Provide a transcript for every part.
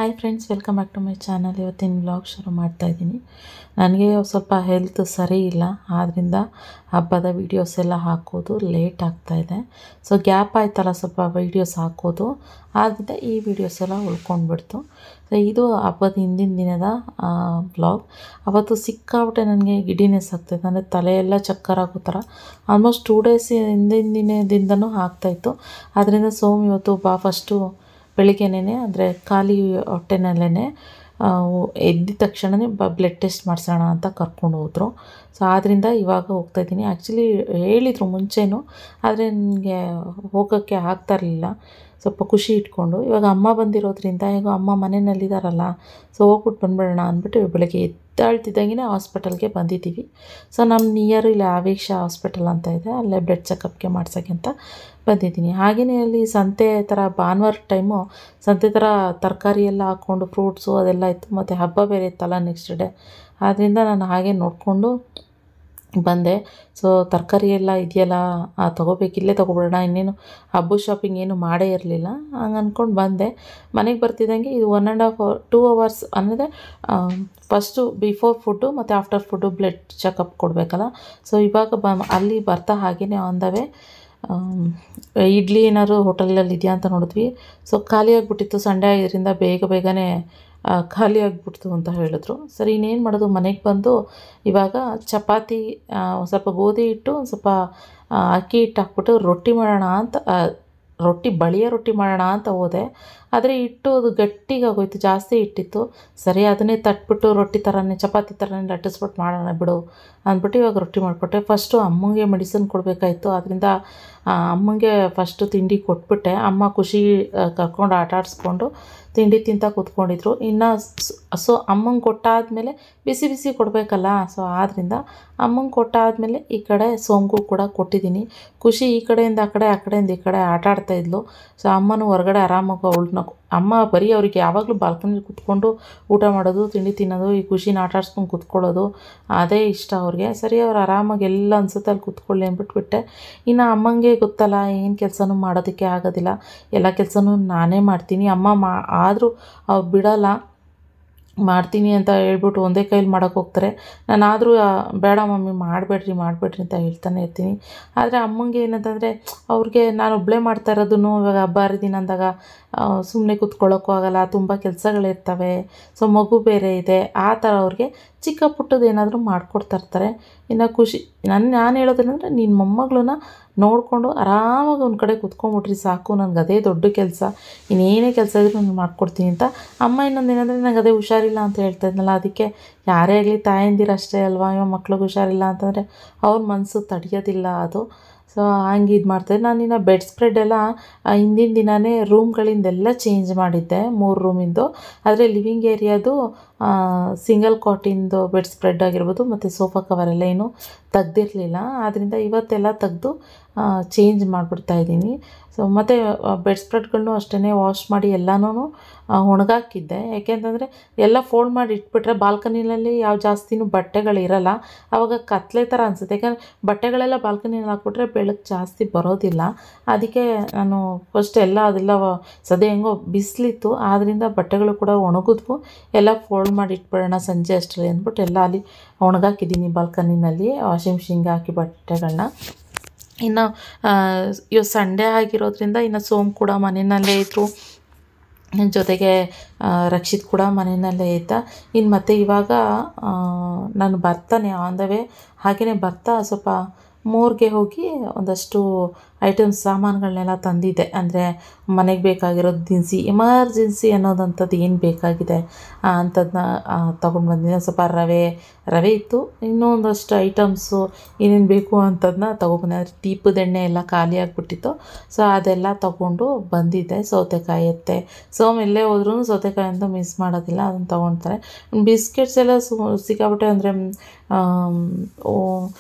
Hi friends welcome back to my channel ಇವತ್ತಿನ vlog ಶುರು ಮಾಡ್ತಾ ಇದ್ದೀನಿ ನನಗೆ ಸ್ವಲ್ಪ ಹೆಲ್ತ್ ಸರಿ ಇಲ್ಲ ಆದ್ದರಿಂದ ಹಬ್ಬದ ವೀಡಿಯೋಸ್ ಎಲ್ಲ ಹಾಕೋದು ಲೇಟ್ ಆಗ್ತಾ ಇದೆ ಸೊ ಗ್ಯಾಪ್ ಆಯ್ತಲ್ಲ ಸ್ವಲ್ಪ ವೀಡಿಯೋಸ್ ಹಾಕೋದು ಆದ್ದರಿಂದ ಈ ವಿಡಿಯೋಸ್ ಎಲ್ಲ ಉಳ್ಕೊಂಡ್ಬಿಡ್ತು ಸೊ ಇದು ಹಬ್ಬದ ಹಿಂದಿನ ದಿನದ ವ್ಲಾಗ್ ಅವತ್ತು ಸಿಕ್ಕಾಬಿಟ್ಟೆ ನನಗೆ ಗಿಡಿನೆಸ್ ಆಗ್ತಾಯಿತ್ತು ಅಂದರೆ ತಲೆಯೆಲ್ಲ ಚಕ್ಕರ್ ಆಗೋ ಥರ ಆಲ್ಮೋಸ್ಟ್ ಟೂ ಡೇಸ್ ಹಿಂದಿನ ದಿನದಿಂದನೂ ಆಗ್ತಾಯಿತ್ತು ಅದರಿಂದ ಸೋಮ್ ಇವತ್ತು ಬಾ ಫಸ್ಟು ಬೆಳಿಗ್ಗೆನೇ ಅಂದರೆ ಖಾಲಿ ಹೊಟ್ಟೆನಲ್ಲೇ ಎದ್ದ ತಕ್ಷಣವೇ ಬ ಬ್ಲಡ್ ಟೆಸ್ಟ್ ಮಾಡಿಸೋಣ ಅಂತ ಕರ್ಕೊಂಡು ಹೋದರು ಸೊ ಆದ್ದರಿಂದ ಇವಾಗ ಹೋಗ್ತಾಯಿದ್ದೀನಿ ಆ್ಯಕ್ಚುಲಿ ಹೇಳಿದರು ಮುಂಚೆನೂ ಆದರೆ ನನಗೆ ಹೋಗೋಕ್ಕೆ ಆಗ್ತಾ ಇರಲಿಲ್ಲ ಸ್ವಲ್ಪ ಖುಷಿ ಇಟ್ಕೊಂಡು ಇವಾಗ ಅಮ್ಮ ಬಂದಿರೋದ್ರಿಂದ ಈಗ ಅಮ್ಮ ಮನೆಯಲ್ಲಿದ್ದಾರಲ್ಲ ಸೊ ಹೋಗ್ಬಿಟ್ಟು ಬಂದ್ಬಿಡೋಣ ಅಂದ್ಬಿಟ್ಟು ಬೆಳಗ್ಗೆ ಎದ್ದಾಳ್ತಿದ್ದಂಗೆ ಹಾಸ್ಪಿಟಲ್ಗೆ ಬಂದಿದ್ದೀವಿ ಸೊ ನಮ್ಮ ನಿಯರ್ ಇಲ್ಲಿ ಆವೇಶ ಹಾಸ್ಪಿಟಲ್ ಅಂತ ಇದೆ ಅಲ್ಲೇ ಬ್ಲಡ್ ಚೆಕಪ್ಗೆ ಮಾಡ್ಸೋಕ್ಕೆ ಅಂತ ಬಂದಿದ್ದೀನಿ ಹಾಗೆಯೇ ಅಲ್ಲಿ ಸಂತೆ ಥರ ಭಾನುವಾರ ಟೈಮು ಸಂತೆ ಥರ ತರಕಾರಿ ಎಲ್ಲ ಹಾಕ್ಕೊಂಡು ಫ್ರೂಟ್ಸು ಅದೆಲ್ಲ ಇತ್ತು ಮತ್ತು ಹಬ್ಬ ಬೇರೆ ಇತ್ತಲ್ಲ ನೆಕ್ಸ್ಟ್ ಡೇ ಆದ್ದರಿಂದ ನಾನು ಹಾಗೆ ನೋಡಿಕೊಂಡು ಬಂದೆ ಸೊ ತರಕಾರಿ ಎಲ್ಲ ಇದೆಯಲ್ಲ ತೊಗೋಬೇಕು ಇಲ್ಲೇ ತೊಗೊಬಿಡೋಣ ಇನ್ನೇನು ಹಬ್ಬದ ಶಾಪಿಂಗ್ ಏನು ಮಾಡೇ ಇರಲಿಲ್ಲ ಹಂಗೆ ಅಂದ್ಕೊಂಡು ಬಂದೆ ಮನೆಗೆ ಬರ್ತಿದ್ದಂಗೆ ಇದು one and half two hours ಅಂದರೆ ಫಸ್ಟು ಬಿಫೋರ್ ಫುಡ್ಡು ಮತ್ತು ಆಫ್ಟರ್ ಫುಡ್ಡು ಬ್ಲಡ್ ಚೆಕಪ್ ಕೊಡಬೇಕಲ್ಲ ಸೊ ಇವಾಗ ಬ ಅಲ್ಲಿ ಬರ್ತಾ ಹಾಗೆಯೇ ಆನ್ ದ ವೇ ಇಡ್ಲಿ ಏನಾದ್ರು ಹೋಟೆಲಲ್ಲಿ ಇದೆಯಾ ಅಂತ ನೋಡಿದ್ವಿ ಸೊ ಖಾಲಿ ಆಗಿಬಿಟ್ಟಿತ್ತು ಸಂಡೇ ಇದರಿಂದ ಬೇಗ ಬೇಗನೆ ಖಾಲಿ ಆಗಿಬಿಡ್ತು ಅಂತ ಹೇಳಿದ್ರು ಸರಿ ಇನ್ನೇನು ಮಾಡೋದು ಮನೆಗೆ ಬಂದು ಇವಾಗ ಚಪಾತಿ ಸ್ವಲ್ಪ ಗೋಧಿ ಹಿಟ್ಟು ಸ್ವಲ್ಪ ಅಕ್ಕಿ ಹಿಟ್ಟು ಹಾಕ್ಬಿಟ್ಟು ರೊಟ್ಟಿ ಮಾಡೋಣ ಅಂತ ರೊಟ್ಟಿ ಬಳಿಯ ರೊಟ್ಟಿ ಮಾಡೋಣ ಅಂತ ಹೋದೆ ಆದರೆ ಹಿಟ್ಟು ಅದು ಗಟ್ಟಿಗಾಗೋಯ್ತು ಜಾಸ್ತಿ ಹಿಟ್ಟಿತ್ತು ಸರಿ ಅದನ್ನೇ ತಟ್ಬಿಟ್ಟು ರೊಟ್ಟಿ ಥರನೇ ಚಪಾತಿ ಥರನೇ ಲಟ್ಟಿಸ್ಬಿಟ್ಟು ಮಾಡೋಣ ಬಿಡು ಅಂದ್ಬಿಟ್ಟು ಇವಾಗ ರೊಟ್ಟಿ ಮಾಡಿಕೊಟ್ಟೆ ಫಸ್ಟು ಅಮ್ಮಂಗೆ ಮೆಡಿಸಿನ್ ಕೊಡಬೇಕಾಯ್ತು ಅದರಿಂದ ಅಮ್ಮಂಗೆ ಫಸ್ಟು ತಿಂಡಿ ಕೊಟ್ಬಿಟ್ಟೆ ಅಮ್ಮ ಖುಷಿ ಕರ್ಕೊಂಡು ಆಟ ಆಡಿಸ್ಕೊಂಡು ತಿಂಡಿ ತಿಂತ ಕೂತ್ಕೊಂಡಿದ್ರು ಇನ್ನು ಸೊ ಅಮ್ಮಂಗೆ ಕೊಟ್ಟಾದಮೇಲೆ ಬಿಸಿ ಬಿಸಿ ಕೊಡಬೇಕಲ್ಲ ಸೊ ಆದ್ದರಿಂದ ಅಮ್ಮಂಗೆ ಕೊಟ್ಟಾದಮೇಲೆ ಈ ಕಡೆ ಸೋಂಗು ಕೂಡ ಕೊಟ್ಟಿದ್ದೀನಿ ಖುಷಿ ಈ ಕಡೆಯಿಂದ ಆ ಕಡೆ ಆ ಕಡೆಯಿಂದ ಈ ಕಡೆ ಆಟ ಆಡ್ತಾಯಿದ್ಲು ಸೊ ಅಮ್ಮನೂ ಹೊರಗಡೆ ಆರಾಮಾಗಿ ಅವಳನ್ನ ಅಮ್ಮ ಬರೀ ಅವ್ರಿಗೆ ಯಾವಾಗಲೂ ಬಾಲ್ಕನಿಲಿ ಕೂತ್ಕೊಂಡು ಊಟ ಮಾಡೋದು ತಿಂಡಿ ತಿನ್ನೋದು ಈ ಖುಷಿನ ಆಟ ಆಡ್ಸ್ಕೊಂಡು ಕೂತ್ಕೊಳ್ಳೋದು ಅದೇ ಇಷ್ಟ ಅವ್ರಿಗೆ ಸರಿ ಅವ್ರು ಆರಾಮಾಗಿ ಎಲ್ಲ ಅನ್ಸುತ್ತೆ ಅಲ್ಲಿ ಕೂತ್ಕೊಳ್ಳಿ ಅಂದ್ಬಿಟ್ಬಿಟ್ಟೆ ಇನ್ನು ಅಮ್ಮಂಗೆ ಗೊತ್ತಲ್ಲ ಏನು ಕೆಲಸನೂ ಮಾಡೋದಕ್ಕೆ ಆಗೋದಿಲ್ಲ ಎಲ್ಲ ಕೆಲಸನೂ ನಾನೇ ಮಾಡ್ತೀನಿ ಅಮ್ಮ ಮಾ ಆದರೂ ಅವ್ರು ಬಿಡೋಲ್ಲ ಮಾಡ್ತೀನಿ ಅಂತ ಹೇಳ್ಬಿಟ್ಟು ಒಂದೇ ಕೈಲಿ ಮಾಡೋಕ್ಕೆ ಹೋಗ್ತಾರೆ ನಾನಾದರೂ ಬೇಡ ಮಮ್ಮಿ ಮಾಡಬೇಡ್ರಿ ಮಾಡಬೇಡ್ರಿ ಅಂತ ಹೇಳ್ತಾನೆ ಇರ್ತೀನಿ ಆದರೆ ಅಮ್ಮಂಗೆ ಏನಂತಂದರೆ ಅವ್ರಿಗೆ ನಾನು ಒಬ್ಬಳೇ ಮಾಡ್ತಾ ಇರೋದೂ ಇವಾಗ ಹಬ್ಬ ಹರಿದಿನ ಅಂದಾಗ ಸುಮ್ಮನೆ ಕೂತ್ಕೊಳ್ಳೋಕ್ಕೂ ಆಗೋಲ್ಲ ತುಂಬ ಕೆಲಸಗಳಿರ್ತವೆ ಸೊ ಮಗು ಬೇರೆ ಇದೆ ಆ ಥರ ಅವ್ರಿಗೆ ಚಿಕ್ಕ ಪುಟ್ಟದ್ದು ಏನಾದರೂ ಮಾಡಿಕೊಡ್ತಾ ಇರ್ತಾರೆ ಇನ್ನು ಖುಷಿ ನನ್ನ ನಾನು ಹೇಳೋದೇನೆಂದರೆ ನಿನ್ನ ಮೊಮ್ಮಗಳನ್ನ ನೋಡಿಕೊಂಡು ಆರಾಮಾಗಿ ಒಂದು ಕಡೆ ಕುತ್ಕೊಂಡ್ಬಿಟ್ರಿ ಸಾಕು ನನಗೆ ಅದೇ ದೊಡ್ಡ ಕೆಲಸ ಇನ್ನೇನೇ ಕೆಲಸ ಇದ್ರೂ ನಾನು ಮಾಡ್ಕೊಡ್ತೀನಿ ಅಂತ ಅಮ್ಮ ಇನ್ನೊಂದು ಏನಂದರೆ ನನಗೆ ಅದೇ ಹುಷಾರಿಲ್ಲ ಅಂತ ಹೇಳ್ತಾ ಇದ್ನಲ್ಲ ಅದಕ್ಕೆ ಯಾರೇ ಆಗಲಿ ತಾಯಂದಿರು ಅಷ್ಟೇ ಅಲ್ವಾ ಇವಾಗ ಮಕ್ಳಿಗೆ ಹುಷಾರಿಲ್ಲ ಅಂತಂದರೆ ಅವ್ರ ಮನಸ್ಸು ತಡೆಯೋದಿಲ್ಲ ಅದು ಸೊ ಹಂಗೆ ಇದು ಮಾಡ್ತಾರೆ ನಾನಿನ್ನು ಬೆಡ್ ಸ್ಪ್ರೆಡ್ ಎಲ್ಲ ಹಿಂದಿನ ದಿನವೇ ರೂಮ್ಗಳಿಂದೆಲ್ಲ ಚೇಂಜ್ ಮಾಡಿದ್ದೆ ಮೂರು ರೂಮಿಂದು ಆದರೆ ಲಿವಿಂಗ್ ಏರಿಯಾದು ಸಿಂಗಲ್ ಕಾಟಿಂದು ಬೆಡ್ ಸ್ಪ್ರೆಡ್ ಆಗಿರ್ಬೋದು ಮತ್ತು ಸೋಫಾ ಕವರೆಲ್ಲ ಏನು ತೆಗ್ದಿರಲಿಲ್ಲ ಆದ್ದರಿಂದ ಇವತ್ತೆಲ್ಲ ತೆಗೆದು ಚೇಂಜ್ ಮಾಡಿಬಿಡ್ತಾ ಇದ್ದೀನಿ ಸೊ ಮತ್ತು ಬೆಡ್ ಸ್ಪ್ರೆಡ್ಗಳನ್ನೂ ಅಷ್ಟೇ ವಾಶ್ ಮಾಡಿ ಎಲ್ಲನೂ ಒಣಗಾಕಿದ್ದೆ ಯಾಕೆಂತಂದರೆ ಎಲ್ಲ ಫೋಲ್ಡ್ ಮಾಡಿ ಇಟ್ಬಿಟ್ರೆ ಬಾಲ್ಕನಿನಲ್ಲಿ ಯಾವ ಜಾಸ್ತಿನೂ ಬಟ್ಟೆಗಳಿರಲ್ಲ ಆವಾಗ ಕತ್ಲೆ ಥರ ಅನಿಸುತ್ತೆ ಯಾಕಂದರೆ ಬಟ್ಟೆಗಳೆಲ್ಲ ಬಾಲ್ಕನಿಯಲ್ಲಿ ಹಾಕ್ಬಿಟ್ರೆ ಬೆಳಕು ಜಾಸ್ತಿ ಬರೋದಿಲ್ಲ ಅದಕ್ಕೆ ನಾನು ಫಸ್ಟ್ ಎಲ್ಲ ಅದೆಲ್ಲ ಸದ್ಯ ಹೆಂಗೋ ಬಿಸಿಲಿತ್ತು ಆದ್ದರಿಂದ ಬಟ್ಟೆಗಳು ಕೂಡ ಒಣಗಿದ್ವು ಎಲ್ಲ ಫೋಲ್ಡ್ ಮಾಡಿ ಇಟ್ಬಿಡೋಣ ಸಂಜೆ ಅಷ್ಟರಲ್ಲಿ ಅಂದ್ಬಿಟ್ಟು ಎಲ್ಲ ಅಲ್ಲಿ ಒಣಗಾಕಿದ್ದೀನಿ ಬಾಲ್ಕನಿನಲ್ಲಿ ವಾಷಿಂಗ್ ಮಿಷಿನ್ಗೆ ಹಾಕಿ ಬಟ್ಟೆಗಳನ್ನ ಇನ್ನು ಇವು ಸಂಡೇ ಆಗಿರೋದ್ರಿಂದ ಇನ್ನು ಸೋಮ್ ಕೂಡ ಮನೆಯಲ್ಲೇ ಇದ್ದರು ಜೊತೆಗೆ ರಕ್ಷಿತ್ ಕೂಡ ಮನೆಯಲ್ಲೇ ಇದ್ದ ಇನ್ನು ಮತ್ತು ಇವಾಗ ನಾನು ಬರ್ತಾನೆ ಆನ್ ದ ವೇ ಹಾಗೆಯೇ ಬರ್ತಾ ಸ್ವಲ್ಪ ಮೋರ್ಗೆ ಹೋಗಿ ಒಂದಷ್ಟು ಐಟಮ್ಸ್ ಸಾಮಾನುಗಳನ್ನೆಲ್ಲ ತಂದಿದ್ದೆ ಅಂದರೆ ಮನೆಗೆ ಬೇಕಾಗಿರೋದು ದಿನಸಿ ಎಮರ್ಜೆನ್ಸಿ ಅನ್ನೋದಂಥದ್ದು ಏನು ಬೇಕಾಗಿದೆ ಅಂಥದ್ದನ್ನ ತೊಗೊಂಡು ಬಂದಿದ್ದೆ ಸ್ವಲ್ಪ ರವೆ ರವೆ ಇತ್ತು ಇನ್ನೂ ಒಂದಷ್ಟು ಐಟಮ್ಸು ಏನೇನು ಬೇಕು ಅಂಥದ್ದನ್ನ ತೊಗೊಬಂದೆ ಅಂದರೆ ದೀಪದ ಎಣ್ಣೆ ಎಲ್ಲ ಖಾಲಿ ಆಗಿಬಿಟ್ಟಿತ್ತು ಸೊ ಅದೆಲ್ಲ ತೊಗೊಂಡು ಬಂದಿದ್ದೆ ಸೌತೆಕಾಯಿ ಎತ್ತೆ ಸೋಮ್ ಎಲ್ಲೇ ಹೋದ್ರೂ ಸೌತೆಕಾಯಿ ಅಂತ ಮಿಸ್ ಮಾಡೋದಿಲ್ಲ ಅದನ್ನು ತೊಗೊಳ್ತಾರೆ ಬಿಸ್ಕೆಟ್ಸ್ ಎಲ್ಲ ಸು ಸಿಕ್ಕಾಬಿಟ್ಟೆ ಅಂದರೆ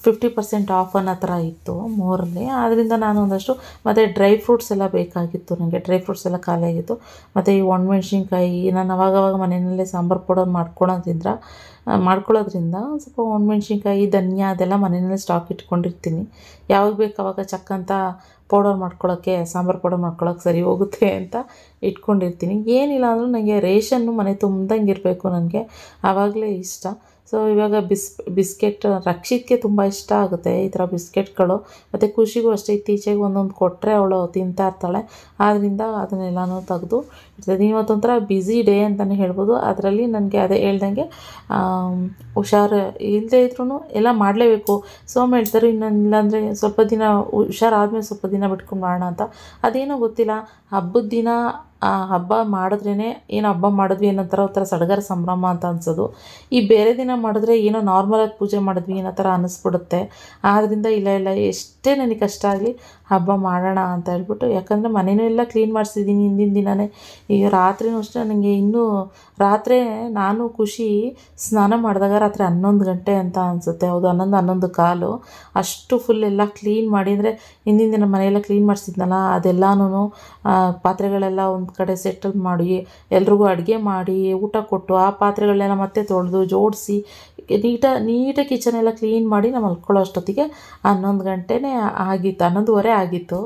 ಫಿಫ್ಟಿ ಪರ್ಸೆಂಟ್ ಆಫ್ ಅನ್ನೋ ಥರ ಇತ್ತು ಮೋರಲ್ಲಿ ಆದ್ದರಿಂದ ನಾನು ಒಂದಷ್ಟು ಮತ್ತು ಡ್ರೈ ಫ್ರೂಟ್ಸ್ ಎಲ್ಲ ಬೇಕಾಗಿತ್ತು ನನಗೆ ಡ್ರೈ ಫ್ರೂಟ್ಸ್ ಎಲ್ಲ ಖಾಲಿಯಾಗಿತ್ತು ಮತ್ತು ಈ ಒಣಮೆಣ್ಸಿನ್ಕಾಯಿ ನಾನು ಅವಾಗವಾಗ ಮನೆಯಲ್ಲೇ ಸಾಂಬಾರು ಪೌಡರ್ ಮಾಡ್ಕೊಳೋದ್ರಿಂದ ಮಾಡ್ಕೊಳ್ಳೋದ್ರಿಂದ ಸ್ವಲ್ಪ ಒಣಮೆಣ್ಸಿನ್ಕಾಯಿ ಧನಿಯಾ ಅದೆಲ್ಲ ಮನೆಯಲ್ಲೇ ಸ್ಟಾಕ್ ಇಟ್ಕೊಂಡಿರ್ತೀನಿ ಯಾವಾಗ ಬೇಕು ಅವಾಗ ಚಕ್ ಅಂತ ಪೌಡರ್ ಮಾಡ್ಕೊಳ್ಳೋಕ್ಕೆ ಸಾಂಬಾರು ಪೌಡರ್ ಮಾಡ್ಕೊಳ್ಳೋಕೆ ಸರಿ ಹೋಗುತ್ತೆ ಅಂತ ಇಟ್ಕೊಂಡಿರ್ತೀನಿ ಏನಿಲ್ಲ ಅಂದರೂ ನನಗೆ ರೇಷನ್ನು ಮನೆ ತುಂಬ್ದಂಗೆ ಇರಬೇಕು ನನಗೆ ಆವಾಗಲೇ ಇಷ್ಟ ಸೊ ಇವಾಗ ಬಿಸ್ ಬಿಸ್ಕೆಟ್ ರಕ್ಷಿತ್ಗೆ ತುಂಬ ಇಷ್ಟ ಆಗುತ್ತೆ ಈ ಥರ ಬಿಸ್ಕೆಟ್ಗಳು ಮತ್ತು ಖುಷಿಗೂ ಅಷ್ಟೇ ಇತ್ತೀಚೆಗೆ ಒಂದೊಂದು ಕೊಟ್ಟರೆ ಅವಳು ತಿಂತಾ ಇರ್ತಾಳೆ ಆದ್ದರಿಂದ ಅದನ್ನೆಲ್ಲನೂ ತೆಗೆದು ಇಡ್ತೀನಿ ಇವತ್ತೊಂಥರ ಬ್ಯುಸಿ ಡೇ ಅಂತಲೇ ಹೇಳ್ಬೋದು ಅದರಲ್ಲಿ ನನಗೆ ಅದೇ ಹೇಳ್ದಂಗೆ ಹುಷಾರು ಇಲ್ಲದೇ ಇದ್ರೂ ಎಲ್ಲ ಮಾಡಲೇಬೇಕು ಸೋಮ ಹೇಳ್ತಾರೆ ಇನ್ನೊಂದು ಇಲ್ಲಾಂದರೆ ಸ್ವಲ್ಪ ದಿನ ಹುಷಾರಾದ್ಮೇಲೆ ಸ್ವಲ್ಪ ದಿನ ಬಿಟ್ಕೊಂಡು ಮಾಡೋಣ ಅಂತ ಅದೇನೋ ಗೊತ್ತಿಲ್ಲ ಹಬ್ಬದ ದಿನ ಆ ಹಬ್ಬ ಮಾಡಿದ್ರೇ ಏನು ಹಬ್ಬ ಮಾಡಿದ್ವಿ ಅನ್ನೋ ಥರ ಒಂಥರ ಸಡಗರ ಸಂಭ್ರಮ ಅಂತ ಅನ್ಸೋದು ಈ ಬೇರೆ ದಿನ ಮಾಡಿದ್ರೆ ಏನೋ ನಾರ್ಮಲಾಗಿ ಪೂಜೆ ಮಾಡಿದ್ವಿ ಅನ್ನೋ ಥರ ಅನ್ನಿಸ್ಬಿಡುತ್ತೆ ಆದ್ದರಿಂದ ಇಲ್ಲ ಇಲ್ಲ ಎಷ್ಟೇ ನನಗೆ ಕಷ್ಟ ಆಗಲಿ ಹಬ್ಬ ಮಾಡೋಣ ಅಂತ ಹೇಳ್ಬಿಟ್ಟು ಯಾಕಂದರೆ ಮನೆಯೂ ಎಲ್ಲ ಕ್ಲೀನ್ ಮಾಡಿಸಿದ್ದೀನಿ ಹಿಂದಿನ ದಿನವೇ ಈಗ ರಾತ್ರಿನೂ ಅಷ್ಟೇ ನನಗೆ ಇನ್ನೂ ರಾತ್ರಿ ನಾನು ಖುಷಿ ಸ್ನಾನ ಮಾಡಿದಾಗ ರಾತ್ರಿ ಹನ್ನೊಂದು ಗಂಟೆ ಅಂತ ಅನಿಸುತ್ತೆ ಹೌದು ಹನ್ನೊಂದು ಹನ್ನೊಂದು ಕಾಲು ಅಷ್ಟು ಫುಲ್ ಎಲ್ಲ ಕ್ಲೀನ್ ಮಾಡಿ ಅಂದರೆ ಹಿಂದಿನ ದಿನ ಮನೆಯೆಲ್ಲ ಕ್ಲೀನ್ ಮಾಡಿಸಿದ್ನಲ್ಲ ಅದೆಲ್ಲನೂ ಪಾತ್ರೆಗಳೆಲ್ಲ ಒಂದು ಕಡೆ ಸೆಟಲ್ ಮಾಡಿ ಎಲ್ರಿಗೂ ಅಡುಗೆ ಮಾಡಿ ಊಟ ಕೊಟ್ಟು ಆ ಪಾತ್ರೆಗಳನ್ನೆಲ್ಲ ಮತ್ತೆ ತೊಳೆದು ಜೋಡಿಸಿ ನೀಟ ನೀಟಾಗಿ ಕಿಚನ್ ಎಲ್ಲ ಕ್ಲೀನ್ ಮಾಡಿ ನಾವು ಮಲ್ಕೊಳ್ಳೋ ಅಷ್ಟೊತ್ತಿಗೆ ಹನ್ನೊಂದು ಗಂಟೆನೇ ಆಗಿತ್ತು ಹನ್ನೊಂದುವರೆ ಆಗಿತ್ತು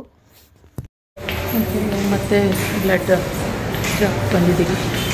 ಮತ್ತು ಬ್ಲಡ್ ಬಂದಿದ್ದೀವಿ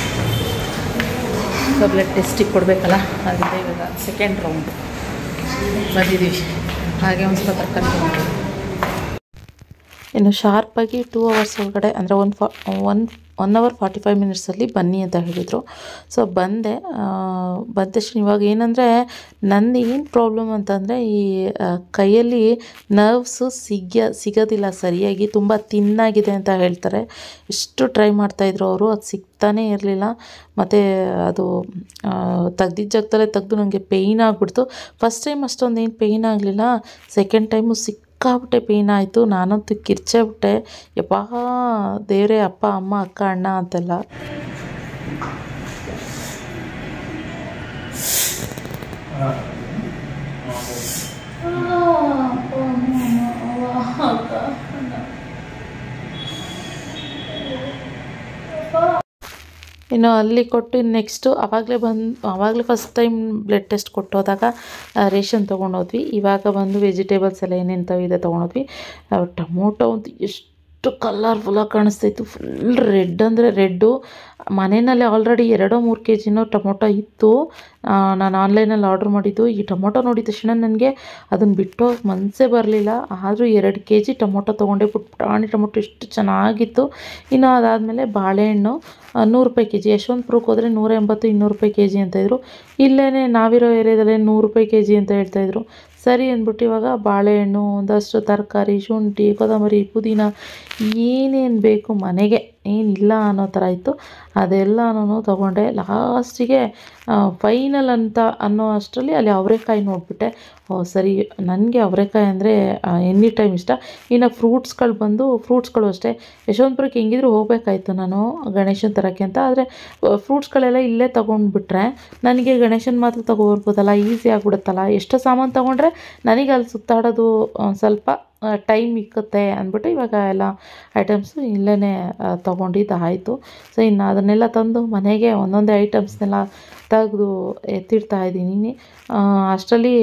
ಸೊ ಬ್ಲಡ್ ಟೆಸ್ಟಿಗೆ ಕೊಡಬೇಕಲ್ಲ ಅದರಿಂದ ಇವಾಗ ಸೆಕೆಂಡ್ ರೌಂಡ್ ಬಂದಿದ್ದೀವಿ ಹಾಗೆ ಒಂದು ಸ್ವಲ್ಪ ತರಕಾರಿ ತೊಗೊಂಡು ಇನ್ನು ಶಾರ್ಪಾಗಿ ಟೂ ಅವರ್ಸ್ ಒಳಗಡೆ ಅಂದರೆ ಒನ್ ಫಾ one one hour forty five ಮಿನಿಟ್ಸಲ್ಲಿ ಬನ್ನಿ ಅಂತ ಹೇಳಿದರು ಸೊ ಬಂದೆ ಬಂದ ತಕ್ಷಣ ಇವಾಗ ಏನಂದರೆ ನಂದು ಏನು ಪ್ರಾಬ್ಲಮ್ ಅಂತಂದರೆ ಈ ಕೈಯಲ್ಲಿ ನರ್ವ್ಸು ಸಿಗ ಸಿಗೋದಿಲ್ಲ ಸರಿಯಾಗಿ ತುಂಬ ತಿನ್ನಾಗಿದೆ ಅಂತ ಹೇಳ್ತಾರೆ ಎಷ್ಟು ಟ್ರೈ ಮಾಡ್ತಾಯಿದ್ರು ಅವರು ಅದು ಸಿಗ್ತಾನೇ ಇರಲಿಲ್ಲ ಮತ್ತು ಅದು ತೆಗ್ದಿದ್ದ ಜಾಗದಲ್ಲೇ ತೆಗೆದು ನನಗೆ ಪೇಯ್ನ್ ಆಗಿಬಿಡ್ತು ಫಸ್ಟ್ ಟೈಮ್ ಅಷ್ಟೊಂದು ಏನು ಪೇಯ್ನ್ ಆಗಲಿಲ್ಲ ಸೆಕೆಂಡ್ ಟೈಮು ಸಿಕ್ ಸಿಕ್ಕಾಬಿಟ್ಟೆ ಪೇಯ್ನ್ ಆಯಿತು ನಾನಂತೂ ಕಿರ್ಚೇ ಬಿಟ್ಟೆ ಯಪ್ಪಾ ದೇವರೇ ಅಪ್ಪ ಅಮ್ಮ ಅಕ್ಕ ಅಣ್ಣ ಅಂತೆಲ್ಲ ಇನ್ನು ಅಲ್ಲಿ ಕೊಟ್ಟು ನೆಕ್ಸ್ಟು ಆವಾಗಲೇ ಬಂದು ಆವಾಗಲೇ ಫಸ್ಟ್ ಟೈಮ್ ಬ್ಲಡ್ ಟೆಸ್ಟ್ ಕೊಟ್ಟೋದಾಗ ರೇಷನ್ ತೊಗೊಂಡೋದ್ವಿ ಇವಾಗ ಬಂದು ವೆಜಿಟೇಬಲ್ಸ್ ಎಲ್ಲ ಏನೇನು ಇದೆ ತೊಗೊಂಡೋದ್ವಿ ಟೊಮೊಟೊ ಅಂತೂ ಎಷ್ಟು ಕಲರ್ಫುಲ್ಲಾಗಿ ಕಾಣಿಸ್ತಾಯಿತ್ತು ಫುಲ್ ರೆಡ್ ಅಂದರೆ ರೆಡ್ಡು ಮನೆಯಲ್ಲಿ ಆಲ್ರೆಡಿ ಎರಡೋ ಮೂರು ಕೆ ಜಿನೋ ಟೊಮೊಟೊ ಇತ್ತು ನಾನು ಆನ್ಲೈನಲ್ಲಿ ಆರ್ಡ್ರ್ ಮಾಡಿದ್ದು ಈ ಟೊಮೊಟೊ ನೋಡಿದ ತಕ್ಷಣ ನನಗೆ ಅದನ್ನು ಬಿಟ್ಟು ಮನಸ್ಸೇ ಬರಲಿಲ್ಲ ಆದರೂ ಎರಡು ಕೆ ಜಿ ಟೊಮೊಟೊ ತೊಗೊಂಡೆ ಪುಟ್ಟಾಣಿ ಟೊಮೊಟೊ ಎಷ್ಟು ಚೆನ್ನಾಗಿತ್ತು ಇನ್ನು ಅದಾದಮೇಲೆ ಬಾಳೆಹಣ್ಣು ನೂರು ರೂಪಾಯಿ ಕೆ ಜಿ ಯಶವಂತಪುರಕ್ಕೆ ಹೋದರೆ ನೂರ ಎಂಬತ್ತು ಇನ್ನೂರು ರೂಪಾಯಿ ಕೆ ಜಿ ಅಂತಾಯಿದ್ರು ಇಲ್ಲೇ ನಾವಿರೋ ಏರಿಯಾದಲ್ಲೇ ನೂರು ರೂಪಾಯಿ ಕೆ ಜಿ ಅಂತ ಹೇಳ್ತಾಯಿದ್ರು ಸರಿ ಅಂದ್ಬಿಟ್ಟು ಇವಾಗ ಬಾಳೆಹಣ್ಣು ಒಂದಷ್ಟು ತರಕಾರಿ ಶುಂಠಿ ಕೊತ್ತಂಬರಿ ಪುದೀನ ಏನೇನು ಬೇಕು ಮನೆಗೆ ಏನಿಲ್ಲ ಅನ್ನೋ ಥರ ಇತ್ತು ಅದೆಲ್ಲನೂ ತೊಗೊಂಡೆ ಲಾಸ್ಟಿಗೆ ಫೈನಲ್ ಅಂತ ಅನ್ನೋ ಅಷ್ಟರಲ್ಲಿ ಅಲ್ಲಿ ಅವರೆಕಾಯಿ ನೋಡಿಬಿಟ್ಟೆ ಓ ಸರಿ ನನಗೆ ಅವರೆಕಾಯಿ ಅಂದರೆ ಎನಿ ಟೈಮ್ ಇಷ್ಟ ಇನ್ನು ಫ್ರೂಟ್ಸ್ಗಳು ಬಂದು ಫ್ರೂಟ್ಸ್ಗಳು ಅಷ್ಟೇ ಯಶವಂತಪುರಕ್ಕೆ ಹೆಂಗಿದ್ರು ಹೋಗಬೇಕಾಯ್ತು ನಾನು ಗಣೇಶನ ತರೋಕ್ಕೆ ಅಂತ ಆದರೆ ಫ್ರೂಟ್ಸ್ಗಳೆಲ್ಲ ಇಲ್ಲೇ ತೊಗೊಂಡ್ಬಿಟ್ರೆ ನನಗೆ ಗಣೇಶನ ಮಾತ್ರ ತೊಗೊಬರ್ಬೋದಲ್ಲ ಈಸಿ ಆಗಿಬಿಡುತ್ತಲ್ಲ ಎಷ್ಟು ಸಾಮಾನು ತೊಗೊಂಡ್ರೆ ನನಗೆ ಅಲ್ಲಿ ಸುತ್ತಾಡೋದು ಸ್ವಲ್ಪ ಟೈಮ್ ಇಕ್ಕುತ್ತೆ ಅಂದ್ಬಿಟ್ಟು ಇವಾಗ ಎಲ್ಲ ಐಟಮ್ಸು ಇಲ್ಲೇ ತೊಗೊಂಡಿದ್ದು ಆಯಿತು ಸೊ ಇನ್ನು ಅದನ್ನೆಲ್ಲ ತಂದು ಮನೆಗೆ ಒಂದೊಂದೇ ಐಟಮ್ಸ್ನೆಲ್ಲ ತೆಗೆದು ಎತ್ತಿಡ್ತಾ ಇದ್ದೀನಿ ಅಷ್ಟರಲ್ಲಿ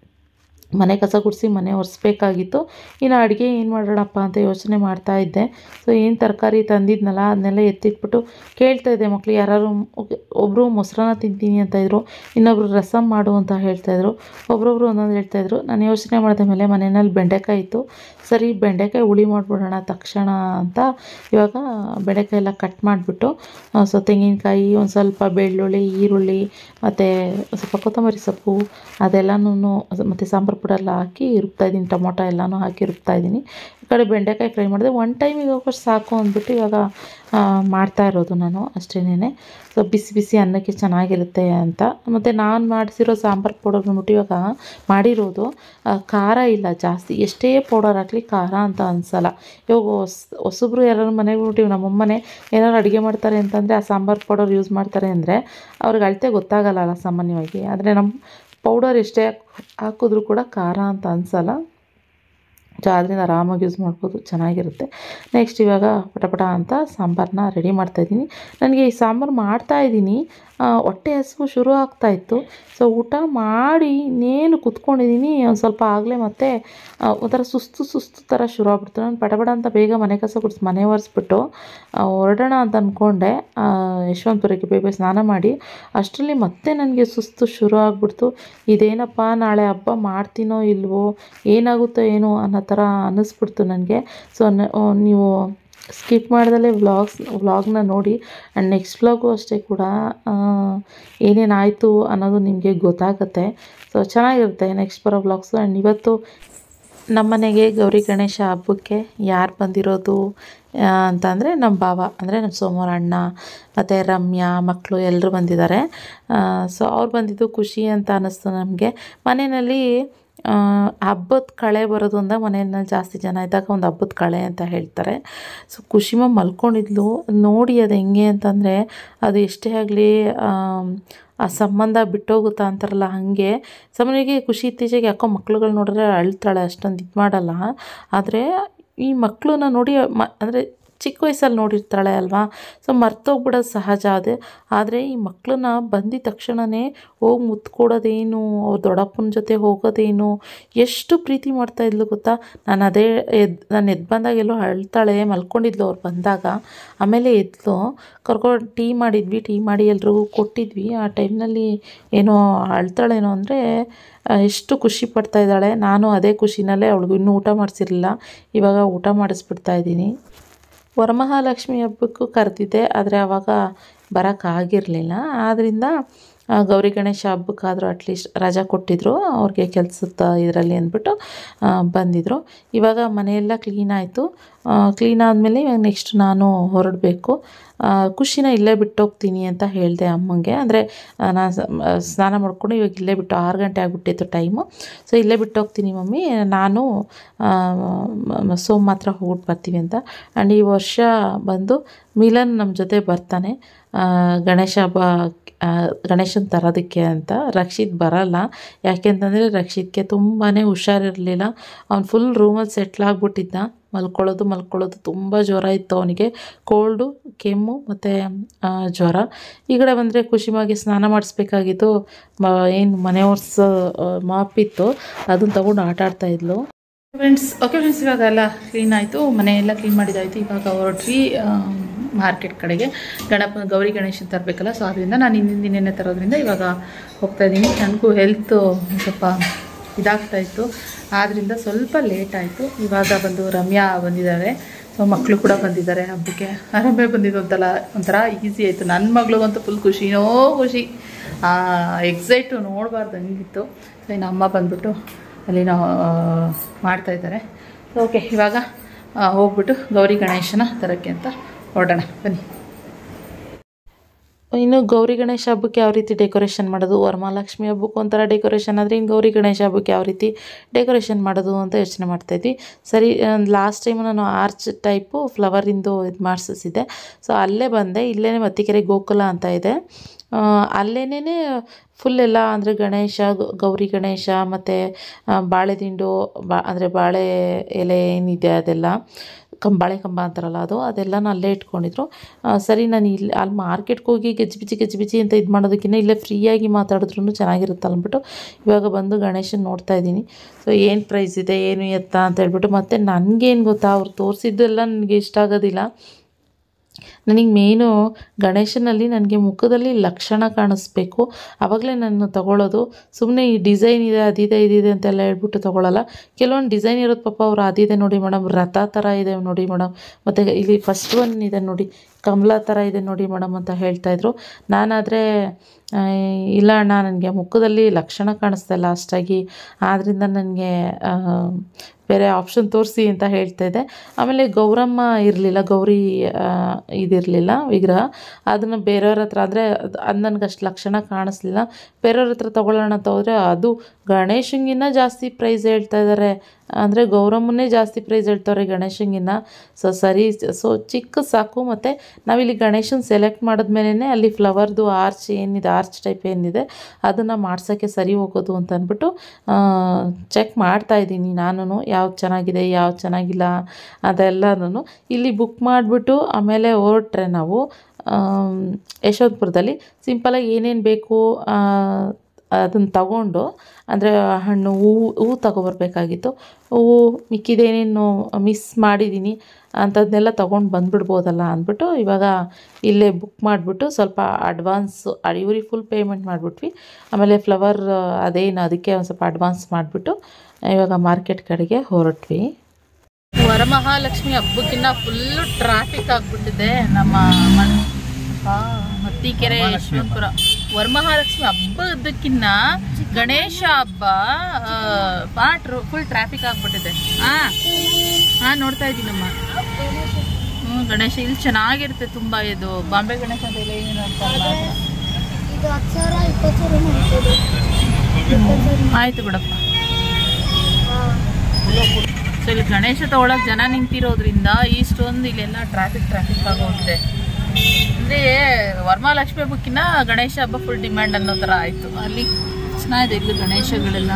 ಮನೆ ಕಸ ಗುಡಿಸಿ ಮನೆ ಒರೆಸ್ಬೇಕಾಗಿತ್ತು ಇನ್ನು ಅಡುಗೆ ಏನು ಮಾಡೋಣಪ್ಪ ಅಂತ ಯೋಚನೆ ಮಾಡ್ತಾ ಇದ್ದೆ ಸೊ ಏನು ತರಕಾರಿ ತಂದಿದ್ನಲ್ಲ ಅದನ್ನೆಲ್ಲ ಎತ್ತಿಟ್ಬಿಟ್ಟು ಕೇಳ್ತಾ ಇದ್ದೆ ಮಕ್ಳು ಯಾರು ಒಬ್ಬರು ಮೊಸರನ್ನ ತಿಂತೀನಿ ಅಂತ ಇದ್ರು ಇನ್ನೊಬ್ರು ರಸಮ್ ಮಾಡು ಅಂತ ಹೇಳ್ತಾಯಿದ್ರು ಒಬ್ರೊಬ್ರು ಒಂದೊಂದು ಹೇಳ್ತಾಯಿದ್ರು ನಾನು ಯೋಚನೆ ಮಾಡಿದ ಮೇಲೆ ಮನೆಯಲ್ಲಿ ಬೆಂಡೆಕಾಯಿ ಇತ್ತು ಸರಿ ಬೆಂಡೆಕಾಯಿ ಹುಳಿ ಮಾಡಿಬಿಡೋಣ ತಕ್ಷಣ ಅಂತ ಇವಾಗ ಬೆಂಡೆಕಾಯಿ ಎಲ್ಲ ಕಟ್ ಮಾಡಿಬಿಟ್ಟು ಸೊ ತೆಂಗಿನಕಾಯಿ ಒಂದು ಸ್ವಲ್ಪ ಬೆಳ್ಳುಳ್ಳಿ ಈರುಳ್ಳಿ ಮತ್ತು ಸ್ವಲ್ಪ ಕೊತ್ತಂಬರಿ ಸೊಪ್ಪು ಅದೆಲ್ಲನೂ ಮತ್ತು ಸಾಂಬಾರು ಪುಡಿ ಎಲ್ಲ ಹಾಕಿ ರುಬ್ತಾಯಿದ್ದೀನಿ ಟೊಮೊಟೊ ಎಲ್ಲನೂ ಹಾಕಿ ರುಬ್ತಾಯಿದ್ದೀನಿ ಈ ಕಡೆ ಬೆಂಡೆಕಾಯಿ ಫ್ರೈ ಮಾಡಿದೆ ಒನ್ ಟೈಮಿಗೆ ಹೋಗೋಷ್ಟು ಸಾಕು ಅಂದ್ಬಿಟ್ಟು ಇವಾಗ ಮಾಡ್ತಾ ಇರೋದು ನಾನು ಅಷ್ಟೇನೆ ಸೊ ಬಿಸಿ ಬಿಸಿ ಅನ್ನಕ್ಕೆ ಚೆನ್ನಾಗಿರುತ್ತೆ ಅಂತ ಮತ್ತು ನಾನು ಮಾಡಿಸಿರೋ ಸಾಂಬಾರು ಪೌಡರ್ ಬಂದ್ಬಿಟ್ಟು ಇವಾಗ ಮಾಡಿರೋದು ಖಾರ ಇಲ್ಲ ಜಾಸ್ತಿ ಎಷ್ಟೇ ಪೌಡರ್ ಹಾಕಲಿ ಖಾರ ಅಂತ ಅನಿಸಲ್ಲ ಇವಾಗ ಹೊಸ್ ಹೊಸಬ್ರು ಯಾರಾದ್ರು ಮನೆಗೆ ಬಿಟ್ಟು ನಮ್ಮಮ್ಮನೇ ಏನಾದ್ರು ಅಡುಗೆ ಮಾಡ್ತಾರೆ ಅಂತಂದರೆ ಆ ಸಾಂಬಾರು ಪೌಡರ್ ಯೂಸ್ ಮಾಡ್ತಾರೆ ಅಂದರೆ ಅವ್ರಿಗೆ ಅಳತೆ ಗೊತ್ತಾಗಲ್ಲ ಸಾಮಾನ್ಯವಾಗಿ ಆದರೆ ನಮ್ಮ ಪೌಡರ್ ಎಷ್ಟೇ ಹಾಕಿದ್ರೂ ಕೂಡ ಖಾರ ಅಂತ ಅನಿಸಲ್ಲ ಸೊ ಆದ್ದರಿಂದ ಆರಾಮಾಗಿ ಯೂಸ್ ಮಾಡ್ಬೋದು ಚೆನ್ನಾಗಿರುತ್ತೆ ನೆಕ್ಸ್ಟ್ ಇವಾಗ ಪಟಪಟ ಅಂತ ಸಾಂಬಾರನ್ನ ರೆಡಿ ಮಾಡ್ತಾಯಿದ್ದೀನಿ ನನಗೆ ಈ ಸಾಂಬಾರು ಮಾಡ್ತಾಯಿದ್ದೀನಿ ಹೊಟ್ಟೆ ಹಸಿವು ಶುರು ಆಗ್ತಾಯಿತ್ತು ಸೊ ಊಟ ಮಾಡಿ ಇನ್ನೇನು ಕುತ್ಕೊಂಡಿದ್ದೀನಿ ಒಂದು ಸ್ವಲ್ಪ ಆಗಲೇ ಮತ್ತೆ ಆ, ಒಂಥರ ಸುಸ್ತು ಸುಸ್ತು ಥರ ಶುರು ಆಗ್ಬಿಡ್ತು ನಾನು ಪಟಪಟ ಅಂತ ಬೇಗ ಮನೆ ಕಸ ಗುಡಿಸಿ ಮನೆ ಒರೆಸ್ಬಿಟ್ಟು ಆ, ಹೊರಡೋಣ ಅಂತ ಅಂದ್ಕೊಂಡೆ ಆ, ಯಶವಂತಪುರಕ್ಕೆ ಬೇಗ ಸ್ನಾನ ಮಾಡಿ ಅಷ್ಟರಲ್ಲಿ ಮತ್ತೆ ನನಗೆ ಸುಸ್ತು ಶುರು ಆಗ್ಬಿಡ್ತು ಇದೇನಪ್ಪ ನಾಳೆ ಹಬ್ಬ ಮಾಡ್ತೀನೋ ಇಲ್ವೋ ಏನಾಗುತ್ತೋ ಏನೋ ಅನ್ನೋ ಥರ ಅನ್ನಿಸ್ಬಿಡ್ತು ನನಗೆ ಸೊ ನೀವು ಸ್ಕಿಪ್ ಮಾಡ್ದಲೇ ವ್ಲಾಗ್ಸ್ ವ್ಲಾಗ್ನ ನೋಡಿ ಆ್ಯಂಡ್ ನೆಕ್ಸ್ಟ್ ವ್ಲಾಗು ಅಷ್ಟೇ ಕೂಡ ಆ, ಏನೇನಾಯಿತು ಅನ್ನೋದು ನಿಮಗೆ ಗೊತ್ತಾಗುತ್ತೆ ಸೊ ಚೆನ್ನಾಗಿರುತ್ತೆ ನೆಕ್ಸ್ಟ್ ಬರೋ ವ್ಲಾಗ್ಸು ಆ್ಯಂಡ್ ಇವತ್ತು ನಮ್ಮನೆಗೆ ಗೌರಿ ಗಣೇಶ ಹಬ್ಬಕ್ಕೆ ಯಾರು ಬಂದಿರೋದು ಆ, ಅಂತಂದರೆ ನಮ್ಮ ಭಾವ ಅಂದರೆ ನಮ್ಮ ಸೋಮವಾರ ಅಣ್ಣ ಮತ್ತು ರಮ್ಯಾ ಮಕ್ಕಳು ಎಲ್ಲರೂ ಬಂದಿದ್ದಾರೆ ಸೊ ಅವ್ರು ಬಂದಿದ್ದು ಖುಷಿ ಅಂತ ಅನ್ನಿಸ್ತು ನಮಗೆ ಮನೆಯಲ್ಲಿ ಹಬ್ಬದ ಕಳೆ ಬರೋದು ಅಂದಾಗ ಮನೆಯಲ್ಲಿ ಜಾಸ್ತಿ ಜನ ಇದ್ದಾಗ ಒಂದು ಹಬ್ಬದ ಕಳೆ ಅಂತ ಹೇಳ್ತಾರೆ ಸೊ ಖುಷಿಮ ಮಲ್ಕೊಂಡಿದ್ಲು ನೋಡಿ ಅದು ಹೆಂಗೆ ಅಂತಂದರೆ ಅದು ಎಷ್ಟೇ ಆಗಲಿ ಆ ಸಂಬಂಧ ಬಿಟ್ಟೋಗುತ್ತಾ ಅಂತಾರಲ್ಲ ಹಾಗೆ ಸಾಮಾನ್ಯವಾಗಿ ಖುಷಿ ಇತ್ತೀಚೆಗೆ ಯಾಕೋ ಮಕ್ಳುಗಳು ನೋಡಿದ್ರೆ ಅಳ್ತಾಳೆ ಅಷ್ಟೊಂದು ಇದು ಮಾಡಲ್ಲ ಆದರೆ ಈ ಮಕ್ಕಳನ್ನ ನೋಡಿ ಮ ಅಂದರೆ ಚಿಕ್ಕ ವಯಸ್ಸಲ್ಲಿ ನೋಡಿರ್ತಾಳೆ ಅಲ್ವಾ ಸೊ ಮರ್ತೋಗ್ಬಿಡೋದು ಸಹಜ ಅದೇ ಆದರೆ ಈ ಮಕ್ಕಳನ್ನ ಬಂದಿದ ತಕ್ಷಣವೇ ಹೋಗಿ ಮುತ್ತು ಕೊಡೋದೇನು ಅವ್ರ ದೊಡ್ಡಪ್ಪನ ಜೊತೆ ಹೋಗೋದೇನು ಎಷ್ಟು ಪ್ರೀತಿ ಮಾಡ್ತಾ ಇದ್ಲು ಗೊತ್ತಾ ನಾನು ಅದೇ ಎದ್ದು ನಾನು ಎದ್ದು ಬಂದಾಗ ಎಲ್ಲೋ ಅಳ್ತಾಳೆ ಮಲ್ಕೊಂಡಿದ್ಲು ಅವ್ರು ಬಂದಾಗ ಆಮೇಲೆ ಎದ್ಲು ಕರ್ಕೊಂಡು ಟೀ ಮಾಡಿದ್ವಿ ಟೀ ಮಾಡಿ ಎಲ್ರಿಗೂ ಕೊಟ್ಟಿದ್ವಿ ಆ ಟೈಮ್ನಲ್ಲಿ ಏನೋ ಅಳ್ತಾಳೇನೋ ಅಂದರೆ ಎಷ್ಟು ಖುಷಿ ಪಡ್ತಾ ಇದ್ದಾಳೆ ನಾನು ಅದೇ ಖುಷಿನಲ್ಲೇ ಅವಳಿಗೂ ಇನ್ನೂ ಊಟ ಮಾಡಿಸಿರಲಿಲ್ಲ ಇವಾಗ ಊಟ ಮಾಡಿಸ್ಬಿಡ್ತಾ ಇದ್ದೀನಿ ವರಮಹಾಲಕ್ಷ್ಮಿ ಹಬ್ಬಕ್ಕೂ ಕರೆದಿದ್ದೆ ಆದರೆ ಆವಾಗ ಬರೋಕ್ಕಾಗಿರಲಿಲ್ಲ ಆದ್ದರಿಂದ ಆ, ಗೌರಿ ಗಣೇಶ ಹಬ್ಬಕ್ಕಾದರೂ ಅಟ್ಲೀಸ್ಟ್ ರಜಾ ಕೊಟ್ಟಿದ್ರು ಅವ್ರಿಗೆ ಕೆಲಸದ ಇದರಲ್ಲಿ ಅಂದ್ಬಿಟ್ಟು ಆ, ಬಂದಿದ್ದರು ಇವಾಗ ಮನೆಯೆಲ್ಲ ಕ್ಲೀನ್ ಆಯಿತು ಕ್ಲೀನ್ ಆದಮೇಲೆ ಇವಾಗ ನೆಕ್ಸ್ಟ್ ನಾನು ಹೊರಡಬೇಕು ಖುಷಿನ ಇಲ್ಲೇ ಬಿಟ್ಟೋಗ್ತೀನಿ ಅಂತ ಹೇಳಿದೆ ಅಮ್ಮಂಗೆ ಅಂದರೆ ನಾನು ಸ್ನಾನ ಮಾಡ್ಕೊಂಡು ಇವಾಗ ಇಲ್ಲೇ ಬಿಟ್ಟು ಆರು ಗಂಟೆ ಆಗಿಬಿಟ್ಟಿತ್ತು ಟೈಮು ಸೊ ಇಲ್ಲೇ ಬಿಟ್ಟೋಗ್ತೀನಿ ಮಮ್ಮಿ ನಾನು ಆ, ಮ- ಸೋಮ್ ಮಾತ್ರ ಹೋಗ್ಬಿಟ್ಟು ಬರ್ತೀವಿ ಅಂತ ಆ್ಯಂಡ್ ಈ ವರ್ಷ ಬಂದು ಮಿಲನ್ ನಮ್ಮ ಜೊತೆ ಬರ್ತಾನೆ ಆ, ಗಣೇಶ ಹಬ್ಬ ಆ, ಗಣೇಶನ ತರೋದಕ್ಕೆ ಅಂತ ರಕ್ಷಿತ್ ಬರಲ್ಲ ಯಾಕೆಂತಂದರೆ ರಕ್ಷಿತ್ಗೆ ತುಂಬಾ ಹುಷಾರಿರಲಿಲ್ಲ ಅವ್ನು ಫುಲ್ ರೂಮಲ್ಲಿ ಸೆಟ್ಲ್ ಆಗಿಬಿಟ್ಟಿದ್ದ ಮಲ್ಕೊಳ್ಳೋದು ಮಲ್ಕೊಳ್ಳೋದು ತುಂಬ ಜ್ವರ ಇತ್ತು ಅವನಿಗೆ ಕೋಲ್ಡು ಕೆಮ್ಮು ಮತ್ತು ಜ್ವರ ಈ ಕಡೆ ಬಂದರೆ ಖುಷಿಮಾಗಿ ಸ್ನಾನ ಮಾಡಿಸ್ಬೇಕಾಗಿತ್ತು ಮ ಏನು ಮನೆ ಒರ್ಸೋ ಮಾಪಿತ್ತು ಅದನ್ನು ತೊಗೊಂಡು ಆಟ ಆಡ್ತಾ ಇದ್ಲು ಫ್ರೆಂಡ್ಸ್ ಓಕೆ ಫ್ರೆಂಡ್ಸ್ ಇವಾಗ ಎಲ್ಲ ಕ್ಲೀನ್ ಆಯಿತು ಮನೆ ಎಲ್ಲ ಕ್ಲೀನ್ ಮಾಡಿದ್ದಾಯಿತು ಇವಾಗ ಹೊರಟ್ವಿ ಮಾರ್ಕೆಟ್ ಕಡೆಗೆ ಗಣಪ ಗೌರಿ ಗಣೇಶನ್ ತರಬೇಕಲ್ಲ ಸೊ ಅದರಿಂದ ನಾನು ಹಿಂದಿನ ದಿನನೇ ತರೋದ್ರಿಂದ ಇವಾಗ ಹೋಗ್ತಾ ಇದ್ದೀನಿ ನನಗೂ ಹೆಲ್ತು ಸ್ವಲ್ಪ ಇದಾಗ್ತಾ ಇತ್ತು ಆದ್ದರಿಂದ ಸ್ವಲ್ಪ ಲೇಟ್ ಆಯಿತು ಇವಾಗ ಬಂದು ರಮ್ಯಾ ಬಂದಿದ್ದಾರೆ ಸೊ ಮಕ್ಕಳು ಕೂಡ ಬಂದಿದ್ದಾರೆ ಹಬ್ಬಕ್ಕೆ ರಮ್ಯಾ ಬಂದಿದ್ದು ಒಂಥರ ಒಂಥರ ಈಸಿ ಆಯಿತು ನನ್ನ ಮಗಳಿಗಂತೂ ಫುಲ್ ಖುಷಿನೋ ಖುಷಿ ಎಕ್ಸೈಟು ನೋಡಬಾರ್ದು ಹಂಗಿತ್ತು ಸೊ ಇನ್ನು ಅಮ್ಮ ಬಂದ್ಬಿಟ್ಟು ಅಲ್ಲಿ ನಾವು ಮಾಡ್ತಾಯಿದ್ದಾರೆ ಸೊ ಓಕೆ ಇವಾಗ ಆ, ಹೋಗ್ಬಿಟ್ಟು ಗೌರಿ ಗಣೇಶನ ತರೋಕ್ಕೆ ಅಂತ ಹೊರಡೋಣ ಬನ್ನಿ ಇನ್ನು ಗೌರಿ ಗಣೇಶ ಹಬ್ಬಕ್ಕೆ ಯಾವ ರೀತಿ ಡೆಕೋರೇಷನ್ ಮಾಡೋದು ವರಮಹಾಲಕ್ಷ್ಮಿ ಹಬ್ಬಕ್ಕೆ ಒಂಥರ ಡೆಕೋರೇಷನ್ ಆದರೆ ಇನ್ನು ಗೌರಿ ಗಣೇಶ ಹಬ್ಬಕ್ಕೆ ಯಾವ ರೀತಿ ಡೆಕೋರೇಷನ್ ಮಾಡೋದು ಅಂತ ಯೋಚನೆ ಮಾಡ್ತಾಯಿದ್ವಿ ಸರಿ ಲಾಸ್ಟ್ ಟೈಮ್ ನಾನು ಆರ್ಚ್ ಟೈಪು ಫ್ಲವರಿಂದು ಇದು ಮಾಡಿಸಿದ್ದೆ ಸೊ ಅಲ್ಲೇ ಬಂದೆ ಇಲ್ಲೇ ಮತ್ತಿಕೆರೆ ಗೋಕುಲ ಅಂತ ಇದೆ ಅಲ್ಲೇನೇ ಫುಲ್ ಎಲ್ಲ ಅಂದರೆ ಗಣೇಶ ಗ- ಗೌರಿ ಗಣೇಶ ಮತ್ತು ಬಾಳೆದಿಂಡು ಬಾ ಅಂದರೆ ಬಾಳೆ ಎಲೆ ಏನಿದೆ ಅದೆಲ್ಲ ಕಂಬಾಳೆ ಕಂಬ ಅಂತಾರಲ್ಲ ಅದು ಅದೆಲ್ಲನೂ ಅಲ್ಲೇ ಇಟ್ಕೊಂಡಿದ್ರು ಆ, ಸರಿ ನಾನು ಇಲ್ಲಿ ಅಲ್ಲಿ ಮಾರ್ಕೆಟ್ಗೆ ಹೋಗಿ ಗಜ್ಬಿಜಿ ಗಜ್ಬಿಜಿ ಅಂತ ಇದು ಮಾಡೋದಕ್ಕಿಂತ ಇಲ್ಲೇ ಫ್ರೀಯಾಗಿ ಮಾತಾಡಿದ್ರು ಚೆನ್ನಾಗಿರುತ್ತಲ್ಲ ಅಂದ್ಬಿಟ್ಟು ಇವಾಗ ಬಂದು ಗಣೇಶನ ನೋಡ್ತಾ ಇದ್ದೀನಿ ಸೊ ಏನು ಪ್ರೈಸ್ ಇದೆ ಏನು ಎತ್ತ ಅಂತ ಹೇಳ್ಬಿಟ್ಟು ಮತ್ತು ನನಗೇನು ಗೊತ್ತಾ ಅವ್ರು ತೋರಿಸಿದ್ದೆಲ್ಲ ನನಗೆ ಇಷ್ಟ ಆಗೋದಿಲ್ಲ ನನಗೆ ಮೇಯ್ನು ಗಣೇಶನಲ್ಲಿ ನನಗೆ ಮುಖದಲ್ಲಿ ಲಕ್ಷಣ ಕಾಣಿಸ್ಬೇಕು ಆವಾಗಲೇ ನಾನು ತಗೊಳ್ಳೋದು ಸುಮ್ಮನೆ ಈ ಡಿಸೈನ್ ಇದೆ ಅದಿದೆ ಇದಿದೆ ಅಂತೆಲ್ಲ ಹೇಳ್ಬಿಟ್ಟು ತಗೊಳ್ಳಲ್ಲ ಕೆಲವೊಂದು ಡಿಸೈನ್ ಇರೋದು ಪಾಪ ಅವ್ರು ಅದಿದೆ ನೋಡಿ ಮೇಡಮ್ ರಥ ಥರ ಇದೆ ನೋಡಿ ಮೇಡಮ್ ಮತ್ತು ಇಲ್ಲಿ ಫಸ್ಟ್ ಒನ್ ಇದೆ ನೋಡಿ ಕಮಲ ಥರ ಇದೆ ನೋಡಿ ಮೇಡಮ್ ಅಂತ ಹೇಳ್ತಾಯಿದ್ರು ನಾನಾದರೆ ಇಲ್ಲ ಅಣ್ಣ ನನಗೆ ಮುಖದಲ್ಲಿ ಲಕ್ಷಣ ಕಾಣಿಸ್ತಾ ಇಲ್ಲ ಅಷ್ಟಾಗಿ ಆದ್ದರಿಂದ ನನಗೆ ಬೇರೆ ಆಪ್ಷನ್ ತೋರಿಸಿ ಅಂತ ಹೇಳ್ತಾ ಇದ್ದೆ ಆಮೇಲೆ ಗೌರಮ್ಮ ಇರಲಿಲ್ಲ ಗೌರಿ ಆ, ಇದು ಇದಿರಲಿಲ್ಲ ವಿಗ್ರಹ ಅದನ್ನು ಬೇರೆಯವ್ರ ಹತ್ರ ಅಂದರೆ ಅದು ನನಗೆ ಅಷ್ಟು ಲಕ್ಷಣ ಕಾಣಿಸ್ಲಿಲ್ಲ ಬೇರೆಯವ್ರ ಹತ್ರ ತೊಗೊಳ್ಳೋಣ ಅಂತ ಹೋದರೆ ಅದು ಗಣೇಶಂಗಿನ್ನ ಜಾಸ್ತಿ ಪ್ರೈಸ್ ಹೇಳ್ತಾ ಇದ್ದಾರೆ ಅಂದರೆ ಗೌರಮ್ಮನ್ನೇ ಜಾಸ್ತಿ ಪ್ರೈಸ್ ಹೇಳ್ತವ್ರೆ ಗಣೇಶಂಗಿನ್ನ ಸೊ ಸರಿ ಸೊ ಚಿಕ್ಕ ಸಾಕು ಮತ್ತು ನಾವಿಲ್ಲಿ ಗಣೇಶನ ಸೆಲೆಕ್ಟ್ ಮಾಡಿದ್ಮೇಲೆ ಅಲ್ಲಿ ಫ್ಲವರ್ದು ಆರ್ಚ್ ಏನಿದೆ ಆರ್ಚ್ ಟೈಪ್ ಏನಿದೆ ಅದನ್ನು ಮಾಡ್ಸೋಕ್ಕೆ ಸರಿ ಹೋಗೋದು ಅಂತ ಅಂದ್ಬಿಟ್ಟು ಚೆಕ್ ಮಾಡ್ತಾ ಇದ್ದೀನಿ ನಾನು ಯಾವ್ದು ಚೆನ್ನಾಗಿದೆ ಯಾವ್ದು ಚೆನ್ನಾಗಿಲ್ಲ ಅದೆಲ್ಲನೂ ಇಲ್ಲಿ ಬುಕ್ ಮಾಡಿಬಿಟ್ಟು ಆಮೇಲೆ ಹೊರಟ್ರೆ ನಾವು ಆಮ್, ಯಶವಂತಪುರದಲ್ಲಿ ಸಿಂಪಲಾಗಿ ಏನೇನು ಬೇಕು ಅದನ್ನು ತಗೊಂಡು ಅಂದರೆ ಹಣ್ಣು ಹೂವು ಹೂವು ತಗೊಬರ್ಬೇಕಾಗಿತ್ತು ಹೂವು ಮಿಕ್ಕಿದೇನೇನು ಮಿಸ್ ಮಾಡಿದ್ದೀನಿ ಅಂಥದ್ದನ್ನೆಲ್ಲ ತೊಗೊಂಡು ಬಂದುಬಿಡ್ಬೋದಲ್ಲ ಅಂದ್ಬಿಟ್ಟು ಇವಾಗ ಇಲ್ಲೇ ಬುಕ್ ಮಾಡಿಬಿಟ್ಟು ಸ್ವಲ್ಪ ಅಡ್ವಾನ್ಸು ಇವ್ರಿಗೆ ಫುಲ್ ಪೇಮೆಂಟ್ ಮಾಡಿಬಿಟ್ವಿ ಆಮೇಲೆ ಫ್ಲವರ್ ಅದೇನು ಅದಕ್ಕೆ ಒಂದು ಸ್ವಲ್ಪ ಅಡ್ವಾನ್ಸ್ ಮಾಡಿಬಿಟ್ಟು ಇವಾಗ ಮಾರ್ಕೆಟ್ ಕಡೆಗೆ ಹೊರಟ್ವಿ ವರಮಹಾಲಕ್ಷ್ಮಿ ಹಬ್ಬಕ್ಕಿನ್ನ ಫುಲ್ಲು ಟ್ರಾಫಿಕ್ ಆಗ್ಬಿಟ್ಟಿದೆ ನಮ್ಮ ಮನ್ ಆ, ಮತ್ತಿಕೆರೆ ಯಶವಂತಪುರ ವರಮಹಾಲಕ್ಷ್ಮಿ ಹಬ್ಬದಕ್ಕಿನ್ನ ಗಣೇಶ ಹಬ್ಬ ಪಾಟ್ರು ಫುಲ್ ಟ್ರಾಫಿಕ್ ಆಗ್ಬಿಟ್ಟಿದೆ ಹಾ ಹಾ ನೋಡ್ತಾ ಇದ್ದೀನಮ್ಮ ಹ್ಞೂ ಗಣೇಶ ಇಲ್ಲಿ ಚೆನ್ನಾಗಿರುತ್ತೆ ತುಂಬಾ ಇದು ಬಾಂಬೆ ಗಣೇಶ ಅಂತ ಇಲ್ಲ ಏನು ಅಂತಾರಲ್ಲ ಅದು. ಇದು ಹತ್ತು ಸಾವಿರ ಇಪ್ಪತ್ತು ಸಾವಿರ ಮಾಡ್ಬೋದು ಆಯ್ತು ಬಿಡಪ್ಪ ಸೊ ಇಲ್ಲಿ ಗಣೇಶ ತಗೊಳಕ್ ಜನ ನಿಂತಿರೋದ್ರಿಂದ ಇಷ್ಟೊಂದು ಇಲ್ಲೆಲ್ಲ ಟ್ರಾಫಿಕ್ ಟ್ರಾಫಿಕ್ ಆಗೋಗಿದೆ ಅಂದ್ರೆ ವರಮಹಾಲಕ್ಷ್ಮಿ ಹಬ್ಬಕ್ಕಿನ್ನ ಗಣೇಶ ಹಬ್ಬ ಫುಲ್ ಡಿಮ್ಯಾಂಡ್ ಅನ್ನೋ ಥರ ಆಯ್ತು ಅಲ್ಲಿ ಚೆನ್ನಾಗಿದೆ ಇಲ್ಲಿ ಗಣೇಶಗಳೆಲ್ಲ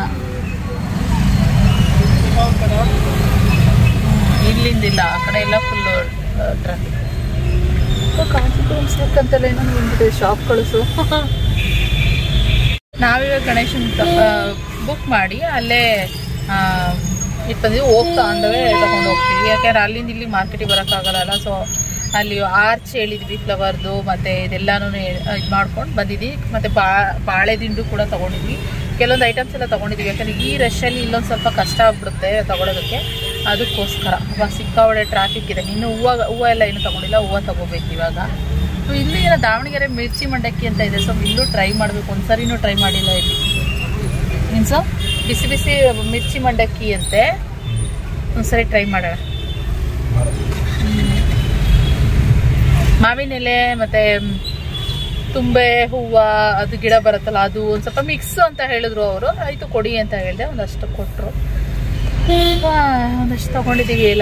ಹ್ಮ್, ಇಲ್ಲಿಂದಿಲ್ಲ ಆ ಕಡೆ ಎಲ್ಲ ಫುಲ್ ಟ್ರಾಫಿಕ್ ಕಾನ್ಫಿಡೆನ್ಸ್ ಬೇಕಂತೆಲ್ಲ ಏನೋ ಬಂದ್ಬಿಟ್ಟಿದೆ ಶಾಪ್ ಕಳಿಸು ನಾವಿವಾಗ ಗಣೇಶನ್ ಬುಕ್ ಮಾಡಿ ಅಲ್ಲೇ ಇಟ್ಟು ಬಂದಿವಿ ಹೋಗ್ತಾ ಅಂದವೇ ತಗೊಂಡು ಹೋಗ್ತೀವಿ ಯಾಕೆಂದ್ರೆ ಅಲ್ಲಿಂದ ಇಲ್ಲಿ ಮಾರ್ಕೆಟಿಗೆ ಬರೋಕ್ಕಾಗಲ್ಲ ಸೊ ಅಲ್ಲಿ ಆರ್ಚ್ ಹೇಳಿದ್ವಿ ಫ್ಲವರ್ದು ಮತ್ತು ಇದೆಲ್ಲನೂ ಇದು ಮಾಡ್ಕೊಂಡು ಬಂದಿದ್ವಿ ಮತ್ತು ಬಾ ಬಾಳೆ ದಿಂಡು ಕೂಡ ತೊಗೊಂಡಿದ್ವಿ ಕೆಲವೊಂದು ಐಟಮ್ಸ್ ಎಲ್ಲ ತೊಗೊಂಡಿದ್ವಿ ಯಾಕಂದರೆ ಈ ರಶಲ್ಲಿ ಇಲ್ಲೊಂದು ಸ್ವಲ್ಪ ಕಷ್ಟ ಆಗ್ಬಿಡುತ್ತೆ ತಗೊಳೋದಕ್ಕೆ ಅದಕ್ಕೋಸ್ಕರ ಇವಾಗ ಸಿಕ್ಕಾವಡೆ ಟ್ರಾಫಿಕ್ ಇದೆ ಇನ್ನು ಹೂವು ಹೂವು ಎಲ್ಲ ಏನು ತೊಗೊಂಡಿಲ್ಲ ಹೂವು ತೊಗೋಬೇಕು ಇವಾಗ ಸೊ ಇಲ್ಲಿ ಏನೋ ದಾವಣಗೆರೆ ಮಿರ್ಚಿ ಮಂಡಕ್ಕಿ ಅಂತ ಇದೆ ಸೊ ಇಲ್ಲೂ ಟ್ರೈ ಮಾಡಬೇಕು ಒಂದ್ಸರಿನೂ ಟ್ರೈ ಮಾಡಿಲ್ಲ ಇಲ್ಲಿ ಮೀನ್ಸು ಬಿಸಿ ಬಿಸಿ ಮಿರ್ಚಿ ಮಂಡಕ್ಕಿ ಅಂತೆ ಒಂದ್ಸರಿ ಟ್ರೈ ಮಾಡೋಣ ಹ್ಮ್. ಮಾವಿನ ಎಲೆ ಮತ್ತೆ ಮ್, ತುಂಬೆ ಹೂವ ಅದು ಗಿಡ ಬರುತ್ತಲ್ಲ ಅದು ಒಂದು ಸ್ವಲ್ಪ ಮಿಕ್ಸ್ ಅಂತ ಹೇಳಿದ್ರು ಅವರು ಆಯ್ತು ಕೊಡಿ ಅಂತ ಹೇಳಿದೆ ಒಂದಷ್ಟು ಕೊಟ್ಟರು ಒಂದಷ್ಟು ತಗೊಂಡಿದ್ದೀವಿ ಎಲ್ಲ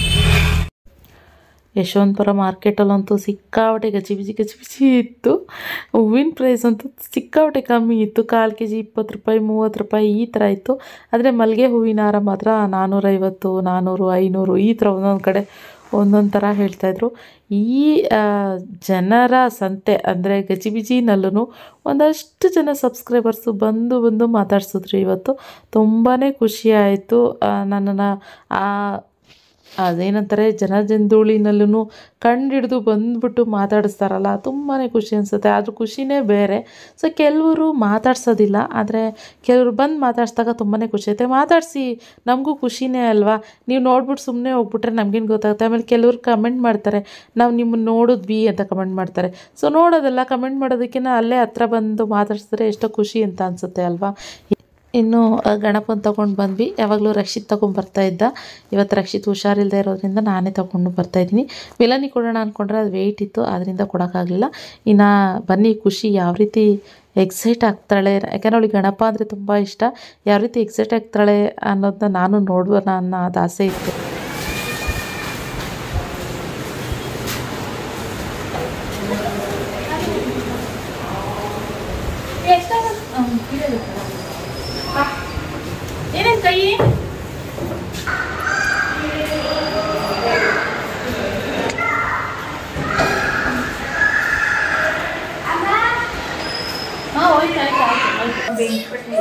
ಯಶವಂತಪುರ ಮಾರ್ಕೆಟಲ್ಲಂತೂ ಸಿಕ್ಕಾಪಟ್ಟೆ ಗಜಿಬಿಜಿ ಗಜಿಬಿಜಿ ಇತ್ತು ಹೂವಿನ ಪ್ರೈಸ್ ಅಂತೂ ಸಿಕ್ಕಾಪಟ್ಟೆ ಕಮ್ಮಿ ಇತ್ತು ಕಾಲು ಕೆ ಜಿ ಇಪ್ಪತ್ತು ರೂಪಾಯಿ ಮೂವತ್ತು ರೂಪಾಯಿ ಈ ಥರ ಇತ್ತು ಆದರೆ ಮಲ್ಲಿಗೆ ಹೂವಿನ ಹಾರ ಮಾತ್ರ ನಾನ್ನೂರೈವತ್ತು ನಾನ್ನೂರು ಐನೂರು ಈ ಥರ ಒಂದೊಂದು ಕಡೆ ಒಂದೊಂದು ಥರ ಹೇಳ್ತಾಯಿದ್ರು ಈ ಆ, ಜನರ ಸಂತೆ ಅಂದರೆ ಗಜಿಬಿಜಿನಲ್ಲೂ ಒಂದಷ್ಟು ಜನ ಸಬ್ಸ್ಕ್ರೈಬರ್ಸು ಬಂದು ಬಂದು ಮಾತಾಡ್ಸಿದ್ರು ಇವತ್ತು ತುಂಬಾ ಖುಷಿ ಆಯಿತು ನನ್ನನ್ನು ಆ ಅದೇನಂತಾರೆ ಜನಜಂದೂಳಿನಲ್ಲೂ ಕಂಡು ಹಿಡಿದು ಬಂದ್ಬಿಟ್ಟು ಮಾತಾಡಿಸ್ತಾರಲ್ಲ ತುಂಬಾ ಖುಷಿ ಅನಿಸುತ್ತೆ ಅದ್ರ ಖುಷಿನೇ ಬೇರೆ ಸೊ ಕೆಲವರು ಮಾತಾಡ್ಸೋದಿಲ್ಲ ಆದರೆ ಕೆಲವರು ಬಂದು ಮಾತಾಡ್ಸಿದಾಗ ತುಂಬಾ ಖುಷಿ ಆಗುತ್ತೆ ಮಾತಾಡಿಸಿ ನಮಗೂ ಖುಷಿನೇ ಅಲ್ವಾ ನೀವು ನೋಡ್ಬಿಟ್ಟು ಸುಮ್ಮನೆ ಹೋಗ್ಬಿಟ್ರೆ ನಮಗೇನು ಗೊತ್ತಾಗುತ್ತೆ ಆಮೇಲೆ ಕೆಲವರು ಕಮೆಂಟ್ ಮಾಡ್ತಾರೆ ನಾವು ನಿಮ್ಮನ್ನು ನೋಡಿದ್ವಿ ಅಂತ ಕಮೆಂಟ್ ಮಾಡ್ತಾರೆ ಸೊ ನೋಡೋದಲ್ಲ ಕಮೆಂಟ್ ಮಾಡೋದಕ್ಕಿಂತ ಅಲ್ಲೇ ಹತ್ರ ಬಂದು ಮಾತಾಡ್ಸಿದ್ರೆ ಎಷ್ಟೋ ಖುಷಿ ಅಂತ ಅನಿಸುತ್ತೆ ಅಲ್ವಾ ಇನ್ನು ಆ, ಗಣಪನ ತೊಗೊಂಡು ಬಂದ್ವಿ ಯಾವಾಗಲೂ ರಕ್ಷಿತ್ ತೊಗೊಂಡು ಬರ್ತಾ ಇದ್ದ ಇವತ್ತು ರಕ್ಷಿತ್ ಹುಷಾರಿಲ್ಲದೆ ಇರೋದ್ರಿಂದ ನಾನೇ ತೊಗೊಂಡು ಬರ್ತಾ ಇದ್ದೀನಿ ವಿಲನಿ ಕೊಡೋಣ ಅಂದ್ಕೊಂಡ್ರೆ ಅದು ವೆಯ್ಟ್ ಇತ್ತು ಅದರಿಂದ ಕೊಡೋಕ್ಕಾಗಲಿಲ್ಲ ಇನ್ನು ಬನ್ನಿ ಖುಷಿ ಯಾವ ರೀತಿ ಎಕ್ಸೈಟ್ ಆಗ್ತಾಳೆ ಯಾಕಂದ್ರೆ ಅವಳಿಗೆ ಗಣಪ ಅಂದರೆ ತುಂಬ ಇಷ್ಟ ಯಾವ ರೀತಿ ಎಕ್ಸೈಟ್ ಆಗ್ತಾಳೆ ಅನ್ನೋದನ್ನ ನಾನು ನೋಡುವ ಅನ್ನೋ ಅದು ಆಸೆ ಇತ್ತು ಏನೇನು ಕೈ ಹಾಂ ಹೋಯ್ತು ಆಯ್ತು ಆಯ್ತು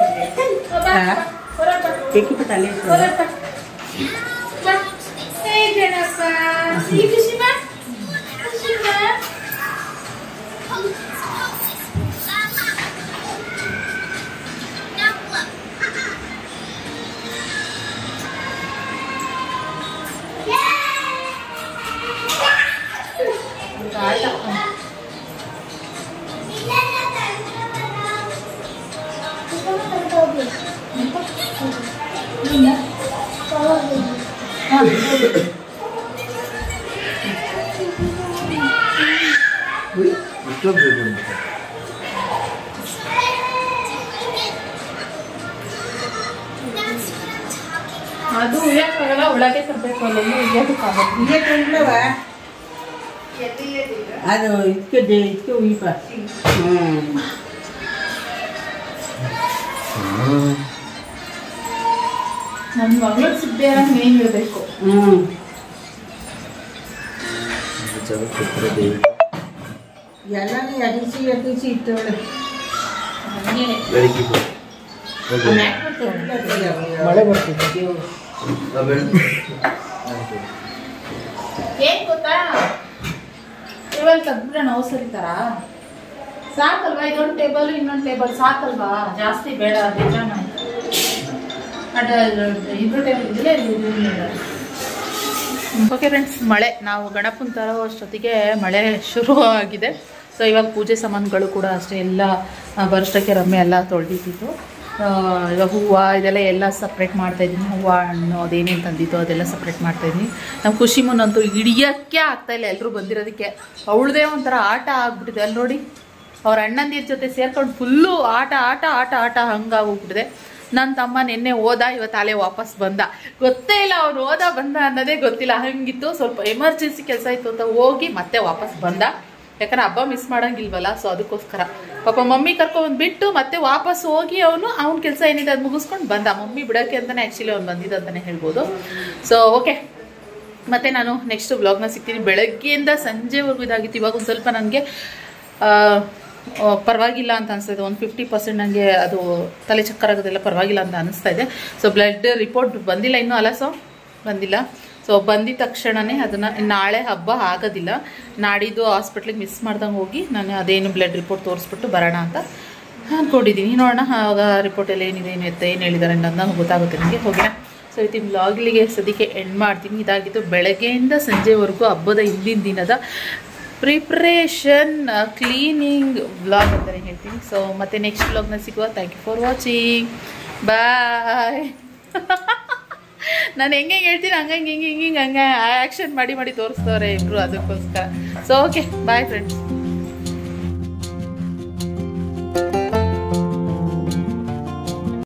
ಅದು ಉಯ್ಯಕ್ಕಾಗಲ್ಲ ಒಳಗೆ ತರಬೇಕು ಅಲ್ಲಲ್ಲಿ ಉಯ್ಯೋದಕ್ಕಾಗಲ್ಲ ಇಲ್ಲೇ ತಂದ್ಲವ ಅದು ಇದಕ್ಕೆ ದೇ ಇದಕ್ಕೆ ಉಯ್ಪ ಹ್ಞೂ ನನ್ನ ಮಗಳು ಸಿದ್ದೆ ಮೇನ್ ಇರಬೇಕು ಹ್ಞೂ ಎಲ್ಲನೂ ಎಡಿಸಿ ಎಡಿಸಿ ಇಟ್ಟವಳೆ ಮಳೆ ಬರ್ತಿದೆ ಏನ್ ಗೊತ್ತಾ ಟೇಬಲ್ ತೆಗ್ದ್ಬಿಡೋಣ ಔಸರಿ ತರ ಸಾಕಲ್ವಾ ಇದೊಂದು ಟೇಬಲ್ ಇನ್ನೊಂದು ಟೇಬಲ್ ಸಾಕಲ್ವಾ ಜಾಸ್ತಿ ಬೇಡ ಬೇಜಾನ ಅದ ಇಬ್ರು ಟೇಬಲ್ ಇದಿಲ್ಲ ಓಕೆ ಫ್ರೆಂಡ್ಸ್ ಮಳೆ ನಾವು ಗಣಪನ ತರೋ ಅಷ್ಟೊತ್ತಿಗೆ ಮಳೆ ಶುರು ಆಗಿದೆ ಸೊ ಇವಾಗ ಪೂಜೆ ಸಾಮಾನುಗಳು ಕೂಡ ಅಷ್ಟೇ ಎಲ್ಲ ಆ, ಬರೋಷ್ಟಕ್ಕೆ ರಮ್ಮೆ ಎಲ್ಲ ತೊಳೆದಿದ್ದು ಇವಾಗ ಹೂವು ಇದೆಲ್ಲ ಎಲ್ಲ ಸಪ್ರೇಟ್ ಮಾಡ್ತಾ ಇದ್ದೀನಿ ಹೂವು ಹಣ್ಣು ಅದೇನೇನು ತಂದಿದ್ದು ಅದೆಲ್ಲ ಸಪ್ರೇಟ್ ಮಾಡ್ತಾ ಇದ್ದೀನಿ ನಮ್ಮ ಖುಷಿ ಮುನ್ನಂತೂ ಹಿಡಿಯೋಕ್ಕೆ ಆಗ್ತಾ ಇಲ್ಲ ಎಲ್ಲರೂ ಬಂದಿರೋದಕ್ಕೆ ಅವಳದೇ ಒಂಥರ ಆಟ ಆಗ್ಬಿಟ್ಟಿದೆ ಅಲ್ಲಿ ನೋಡಿ ಅವ್ರ ಅಣ್ಣಂದಿರ ಜೊತೆ ಸೇರ್ಕೊಂಡು ಫುಲ್ಲು ಆಟ ಆಟ ಆಟ ಆಟ ಹಂಗಾಗೋಗ್ಬಿಟ್ಟಿದೆ ನನ್ನ ತಮ್ಮ ನಿನ್ನೆ ಹೋದ ಇವತ್ತು ಅಲೆ ವಾಪಸ್ ಬಂದ ಗೊತ್ತೇ ಇಲ್ಲ ಅವ್ನು ಹೋದ ಬಂದ ಅನ್ನೋದೇ ಗೊತ್ತಿಲ್ಲ ಹಂಗಿತ್ತು ಸ್ವಲ್ಪ ಎಮರ್ಜೆನ್ಸಿ ಕೆಲಸ ಇತ್ತು ಅಂತ ಹೋಗಿ ಮತ್ತೆ ವಾಪಸ್ ಬಂದ ಯಾಕಂದ್ರೆ ಹಬ್ಬ ಮಿಸ್ ಮಾಡಂಗಿಲ್ವಲ್ಲ ಸೊ ಅದಕ್ಕೋಸ್ಕರ ಪಾಪ ಮಮ್ಮಿ ಕರ್ಕೊಂಡ್ ಬಿಟ್ಟು ಮತ್ತೆ ವಾಪಸ್ ಹೋಗಿ ಅವನು ಅವ್ನ ಕೆಲಸ ಏನಿದೆ ಅದು ಮುಗಿಸ್ಕೊಂಡು ಬಂದ ಮಮ್ಮಿ ಬಿಡೋಕ್ಕೆ ಅಂತಾನೆ ಆ್ಯಕ್ಚುಲಿ ಅವ್ನು ಬಂದಿದ್ದ ಅಂತಾನೆ ಹೇಳ್ಬೋದು ಸೊ ಓಕೆ ಮತ್ತೆ ನಾನು ನೆಕ್ಸ್ಟ್ ಬ್ಲಾಗ್ನ ಸಿಗ್ತೀನಿ ಬೆಳಗ್ಗೆಯಿಂದ ಸಂಜೆವರೆಗೂ ಇದಾಗಿತ್ತು ಇವಾಗ ಒಂದು ಸ್ವಲ್ಪ ನನಗೆ ಪರವಾಗಿಲ್ಲ ಅಂತ ಅನಿಸ್ತಾ ಇದೆ ಒಂದು ಫಿಫ್ಟಿ ಪರ್ಸೆಂಟ್ ನನಗೆ ಅದು ತಲೆ ಚಕ್ಕರ್ ಆಗೋದೆಲ್ಲ ಪರವಾಗಿಲ್ಲ ಅಂತ ಅನಿಸ್ತಾ ಇದೆ ಸೊ ಬ್ಲಡ್ ರಿಪೋರ್ಟ್ ಬಂದಿಲ್ಲ ಇನ್ನೂ ಅಲ್ಲ ಸೊ ಬಂದಿಲ್ಲ ಸೊ ಬಂದಿದ ತಕ್ಷಣವೇ ಅದನ್ನು ನಾಳೆ ಹಬ್ಬ ಆಗೋದಿಲ್ಲ ನಾಡಿದ್ದು ಹಾಸ್ಪಿಟ್ಲಿಗೆ ಮಿಸ್ ಮಾಡ್ದಂಗೆ ಹೋಗಿ ನಾನು ಅದೇನು ಬ್ಲಡ್ ರಿಪೋರ್ಟ್ ತೋರಿಸ್ಬಿಟ್ಟು ಬರೋಣ ಅಂತ ಅಂದ್ಕೊಂಡಿದ್ದೀನಿ ನೋಡೋಣ ಆಗ ರಿಪೋರ್ಟಲ್ಲಿ ಏನಿದೆ ಏನು ಎತ್ತ ಏನು ಹೇಳಿದ್ದಾರೆ ಅನ್ನೋದನ್ನ ಗೊತ್ತಾಗುತ್ತೆ ನನಗೆ ಹೋಗಿನ ಸೊ ಇವತ್ತಿನ ಬ್ಲಾಗ್ಲಿಗೆ ಸದ್ಯಕ್ಕೆ ಎಂಡ್ ಮಾಡ್ತೀನಿ ಇದಾಗಿತ್ತು ಬೆಳಗ್ಗೆಯಿಂದ ಸಂಜೆವರೆಗೂ ಹಬ್ಬದ ಹಿಂದಿನ ದಿನದ ಪ್ರಿಪ್ರೇಷನ್ ಕ್ಲೀನಿಂಗ್ ವ್ಲಾಗ್ ಅಂತಲೇ ಹೇಳ್ತೀನಿ ಸೊ ಮತ್ತೆ ನೆಕ್ಸ್ಟ್ ವ್ಲಾಗ್ನ ಸಿಗುವ thank you for watching bye ನಾನು ಹೆಂಗೆ ಹೇಳ್ತೀನಿ ಹಂಗಂಗೆ ಹಿಂಗೆ ಹಿಂಗೆ ಹಿಂಗೆ ಹಂಗೆ ಆ್ಯಕ್ಷನ್ ಮಾಡಿ ಮಾಡಿ ತೋರಿಸ್ತವ್ರೆ ಇಬ್ಬರು ಅದಕ್ಕೋಸ್ಕರ ಸೊ ಓಕೆ ಬಾಯ್ ಫ್ರೆಂಡ್ಸ್